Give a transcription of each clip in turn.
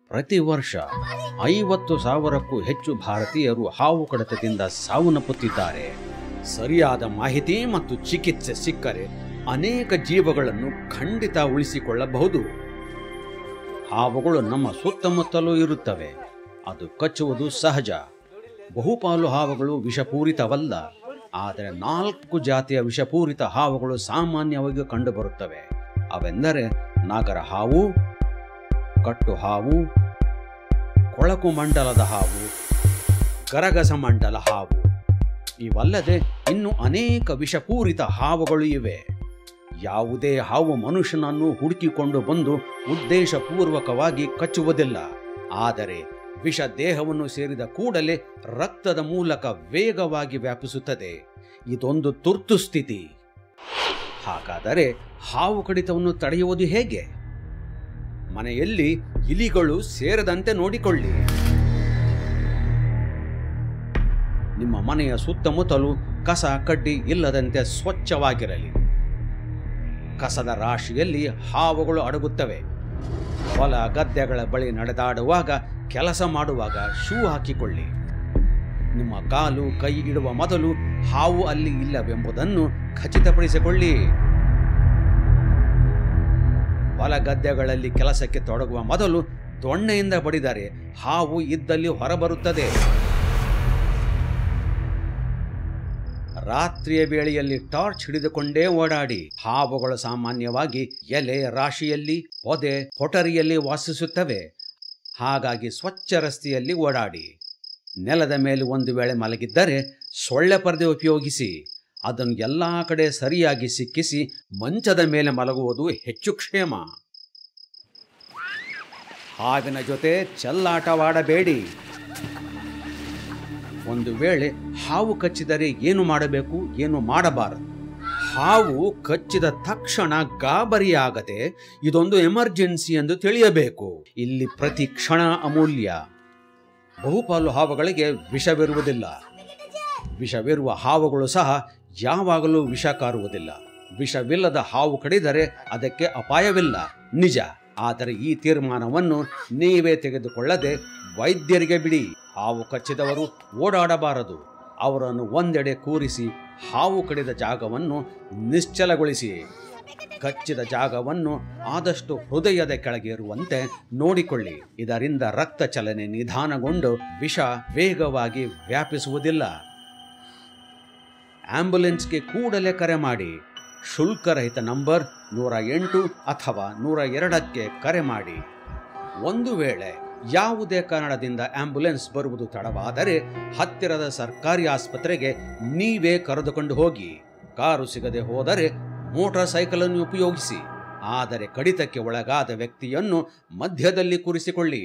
ಪ್ರತಿ ವರ್ಷ ಐವತ್ತು ಸಾವಿರಕ್ಕೂ ಹೆಚ್ಚು ಭಾರತೀಯರು ಹಾವು ಕಡಿತದಿಂದ ಸಾವನ್ನಪ್ಪುತ್ತಿದ್ದಾರೆ ಸರಿಯಾದ ಮಾಹಿತಿ ಮತ್ತು ಚಿಕಿತ್ಸೆ ಸಿಕ್ಕರೆ ಅನೇಕ ಜೀವಗಳನ್ನು ಖಂಡಿತ ಉಳಿಸಿಕೊಳ್ಳಬಹುದು ಹಾವುಗಳು ನಮ್ಮ ಸುತ್ತಮುತ್ತಲೂ ಇರುತ್ತವೆ ಅದು ಕಚ್ಚುವುದು ಸಹಜ ಬಹುಪಾಲು ಹಾವುಗಳು ವಿಷಪೂರಿತವಲ್ಲ ಆದರೆ ನಾಲ್ಕು ಜಾತಿಯ ವಿಷಪೂರಿತ ಹಾವುಗಳು ಸಾಮಾನ್ಯವಾಗಿ ಕಂಡುಬರುತ್ತವೆ ಅವೆಂದರೆ ನಾಗರ ಹಾವು ಕಟ್ಟು ಹಾವು ಕೊಳಕು ಮಂಡಲದ ಹಾವು ಗರಗಸ ಮಂಡಲ ಹಾವು ಇವಲ್ಲದೆ ಇನ್ನು ಅನೇಕ ವಿಷಪೂರಿತ ಹಾವುಗಳು ಇವೆ ಯಾವುದೇ ಹಾವು ಮನುಷ್ಯನನ್ನು ಹುಡುಕಿಕೊಂಡು ಬಂದು ಉದ್ದೇಶಪೂರ್ವಕವಾಗಿ ಕಚ್ಚುವುದಿಲ್ಲ ಆದರೆ ವಿಷ ದೇಹವನ್ನು ಸೇರಿದ ಕೂಡಲೇ ರಕ್ತದ ಮೂಲಕ ವೇಗವಾಗಿ ವ್ಯಾಪಿಸುತ್ತದೆ ಇದೊಂದು ತುರ್ತು ಸ್ಥಿತಿ ಹಾಗಾದರೆ ಹಾವು ಕಡಿತವನ್ನು ತಡೆಯುವುದು ಹೇಗೆ ಮನೆಯಲ್ಲಿ ಇಲಿಗಳು ಸೇರದಂತೆ ನೋಡಿಕೊಳ್ಳಿ ನಿಮ್ಮ ಮನೆಯ ಸುತ್ತಮುತ್ತಲು ಕಸ ಕಡ್ಡಿ ಇಲ್ಲದಂತೆ ಸ್ವಚ್ಛವಾಗಿರಲಿ ಕಸದ ರಾಶಿಯಲ್ಲಿ ಹಾವುಗಳು ಅಡಗುತ್ತವೆ ಹೊಲ ಗದ್ದೆಗಳ ಬಳಿ ನಡೆದಾಡುವಾಗ ಕೆಲಸ ಮಾಡುವಾಗ ಶೂ ಹಾಕಿಕೊಳ್ಳಿ ನಿಮ್ಮ ಕಾಲು ಕೈ ಇಡುವ ಮೊದಲು ಹಾವು ಅಲ್ಲಿ ಇಲ್ಲವೆಂಬುದನ್ನು ಖಚಿತಪಡಿಸಿಕೊಳ್ಳಿ ಹೊಲ ಗದ್ದೆಗಳಲ್ಲಿ ಕೆಲಸಕ್ಕೆ ತೊಡಗುವ ಮೊದಲು ದೊಣ್ಣೆಯಿಂದ ಬಡಿದರೆ ಹಾವು ಇದ್ದಲ್ಲಿ ಹೊರಬರುತ್ತದೆ ರಾತ್ರಿಯ ವೇಳೆಯಲ್ಲಿ ಟಾರ್ಚ್ ಹಿಡಿದುಕೊಂಡೇ ಓಡಾಡಿ ಹಾವುಗಳು ಸಾಮಾನ್ಯವಾಗಿ ಎಲೆ ರಾಶಿಯಲ್ಲಿ ಪೊದೆ ಕೊಠರಿಯಲ್ಲಿ ವಾಸಿಸುತ್ತವೆ ಹಾಗಾಗಿ ಸ್ವಚ್ಛ ರಸ್ತೆಯಲ್ಲಿ ಓಡಾಡಿ ನೆಲದ ಮೇಲೆ ಒಂದು ವೇಳೆ ಮಲಗಿದ್ದರೆ ಸೊಳ್ಳೆ ಪರದೆ ಉಪಯೋಗಿಸಿ ಅದನ್ನು ಎಲ್ಲ ಕಡೆ ಸರಿಯಾಗಿ ಸಿಕ್ಕಿಸಿ ಮಂಚದ ಮೇಲೆ ಮಲಗುವುದು ಹೆಚ್ಚು ಕ್ಷೇಮ ಹಾವಿನ ಜೊತೆ ಚೆಲ್ಲಾಟವಾಡಬೇಡಿ ಒಂದು ವೇಳೆ ಹಾವು ಕಚ್ಚಿದರೆ ಏನು ಮಾಡಬೇಕು ಏನು ಮಾಡಬಾರದು ಹಾವು ಕಚ್ಚಿದ ತಕ್ಷಣ ಗಾಬರಿಯಾಗದೆ ಇದೊಂದು ಎಮರ್ಜೆನ್ಸಿ ಎಂದು ತಿಳಿಯಬೇಕು ಇಲ್ಲಿ ಪ್ರತಿ ಕ್ಷಣ ಅಮೂಲ್ಯ ಬಹುಪಾಲು ಹಾವುಗಳಿಗೆ ವಿಷವಿರುವುದಿಲ್ಲ ವಿಷವಿರುವ ಹಾವುಗಳು ಸಹ ಯಾವಾಗಲೂ ವಿಷ ಕಾರುವುದಿಲ್ಲ ವಿಷವಿಲ್ಲದ ಹಾವು ಕಡಿದರೆ ಅದಕ್ಕೆ ಅಪಾಯವಿಲ್ಲ ನಿಜ ಆದರೆ ಈ ತೀರ್ಮಾನವನ್ನು ನೀವೇ ತೆಗೆದುಕೊಳ್ಳದೆ ವೈದ್ಯರಿಗೆ ಬಿಡಿ ಹಾವು ಕಚ್ಚಿದವರು ಓಡಾಡಬಾರದು ಅವರನ್ನು ಒಂದೆಡೆ ಕೂರಿಸಿ ಹಾವು ಕಡಿದ ಜಾಗವನ್ನು ನಿಶ್ಚಲಗೊಳಿಸಿ ಕಚ್ಚಿದ ಜಾಗವನ್ನು ಆದಷ್ಟು ಹೃದಯದ ಕೆಳಗೆ ಇರುವಂತೆ ನೋಡಿಕೊಳ್ಳಿ ಇದರಿಂದ ರಕ್ತ ಚಲನೆ ನಿಧಾನಗೊಂಡು ವಿಷ ವೇಗವಾಗಿ ವ್ಯಾಪಿಸುವುದಿಲ್ಲ ಆಂಬ್ಯುಲೆನ್ಸ್ಗೆ ಕೂಡಲೇ ಕರೆ ಮಾಡಿ ಶುಲ್ಕರಹಿತ ನಂಬರ್ ನೂರ ಎಂಟು ಅಥವಾ ನೂರ ಎರಡಕ್ಕೆ ಕರೆ ಮಾಡಿ ಒಂದು ವೇಳೆ ಯಾವುದೇ ಕಾರಣದಿಂದ ಆಂಬ್ಯುಲೆನ್ಸ್ ಬರುವುದು ತಡವಾದರೆ ಹತ್ತಿರದ ಸರ್ಕಾರಿ ಆಸ್ಪತ್ರೆಗೆ ನೀವೇ ಕರೆದುಕೊಂಡು ಹೋಗಿ ಕಾರು ಸಿಗದೆ ಹೋದರೆ ಮೋಟಾರ್ ಸೈಕಲನ್ನು ಉಪಯೋಗಿಸಿ ಆದರೆ ಕಡಿತಕ್ಕೆ ಒಳಗಾದ ವ್ಯಕ್ತಿಯನ್ನು ಮಧ್ಯದಲ್ಲಿ ಕೂರಿಸಿಕೊಳ್ಳಿ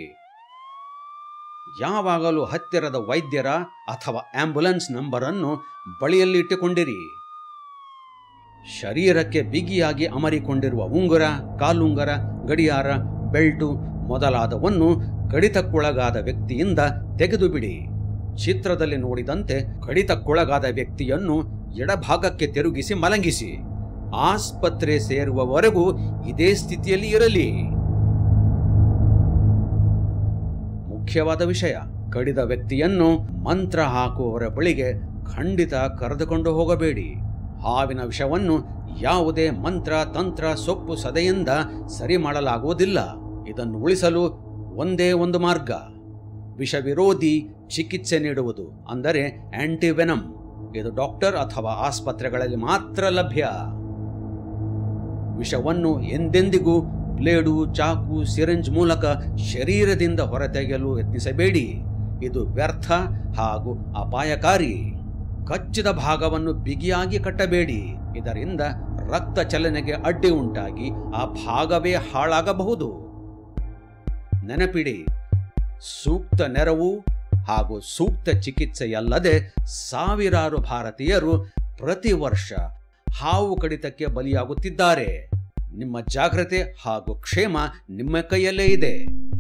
ಯಾವಾಗಲೂ ಹತ್ತಿರದ ವೈದ್ಯರ ಅಥವಾ ಆಂಬ್ಯುಲೆನ್ಸ್ ನಂಬರನ್ನು ಬಳಿಯಲ್ಲಿ ಇಟ್ಟುಕೊಂಡಿರಿ ಶರೀರಕ್ಕೆ ಬಿಗಿಯಾಗಿ ಅಮರಿಕೊಂಡಿರುವ ಉಂಗುರ ಕಾಲುಂಗರ ಗಡಿಯಾರ ಬೆಲ್ಟು ಮೊದಲಾದವನ್ನು ಕಡಿತಕ್ಕೊಳಗಾದ ವ್ಯಕ್ತಿಯಿಂದ ತೆಗೆದು ಬಿಡಿ ಚಿತ್ರದಲ್ಲಿ ನೋಡಿದಂತೆ ಕಡಿತಕ್ಕೊಳಗಾದ ವ್ಯಕ್ತಿಯನ್ನು ಎಡಭಾಗಕ್ಕೆ ತಿರುಗಿಸಿ ಮಲಗಿಸಿ ಆಸ್ಪತ್ರೆ ಸೇರುವವರೆಗೂ ಇದೇ ಸ್ಥಿತಿಯಲ್ಲಿ ಇರಲಿ ಮುಖ್ಯವಾದ ವಿಷಯ ಕಡಿದ ವ್ಯಕ್ತಿಯನ್ನು ಮಂತ್ರ ಹಾಕುವವರ ಬಳಿಗೆ ಖಂಡಿತ ಕರೆದುಕೊಂಡು ಹೋಗಬೇಡಿ ಹಾವಿನ ವಿಷವನ್ನು ಯಾವುದೇ ಮಂತ್ರ ತಂತ್ರ ಸೊಪ್ಪು ಸದೆಯಿಂದ ಸರಿ ಮಾಡಲಾಗುವುದಿಲ್ಲ ಇದನ್ನು ಉಳಿಸಲು ಒಂದೇ ಒಂದು ಮಾರ್ಗ ವಿಷ ವಿರೋಧಿ ಚಿಕಿತ್ಸೆ ನೀಡುವುದು ಅಂದರೆ ಆಂಟಿವೆನಮ್ ಇದು ಡಾಕ್ಟರ್ ಅಥವಾ ಆಸ್ಪತ್ರೆಗಳಲ್ಲಿ ಮಾತ್ರ ಲಭ್ಯ ವಿಷವನ್ನು ಎಂದೆಂದಿಗೂ ಬ್ಲೇಡು ಚಾಕು ಸಿರಿಂಜ್ ಮೂಲಕ ಶರೀರದಿಂದ ಹೊರತೆಗೆಯಲು ಯತ್ನಿಸಬೇಡಿ ಇದು ವ್ಯರ್ಥ ಹಾಗೂ ಅಪಾಯಕಾರಿ ಕಚ್ಚಿದ ಭಾಗವನ್ನು ಬಿಗಿಯಾಗಿ ಕಟ್ಟಬೇಡಿ ಇದರಿಂದ ರಕ್ತ ಚಲನೆಗೆ ಅಡ್ಡಿ ಉಂಟಾಗಿ ಆ ಭಾಗವೇ ಹಾಳಾಗಬಹುದು ನೆನಪಿಡಿ ಸೂಕ್ತ ನೆರವು ಹಾಗೂ ಸೂಕ್ತ ಚಿಕಿತ್ಸೆಯಲ್ಲದೆ ಸಾವಿರಾರು ಭಾರತೀಯರು ಪ್ರತಿ ವರ್ಷ ಹಾವು ಕಡಿತಕ್ಕೆ ಬಲಿಯಾಗುತ್ತಿದ್ದಾರೆ ನಿಮ್ಮ ಜಾಗ್ರತೆ ಹಾಗೂ ಕ್ಷೇಮ ನಿಮ್ಮ ಕೈಯಲ್ಲೇ ಇದೆ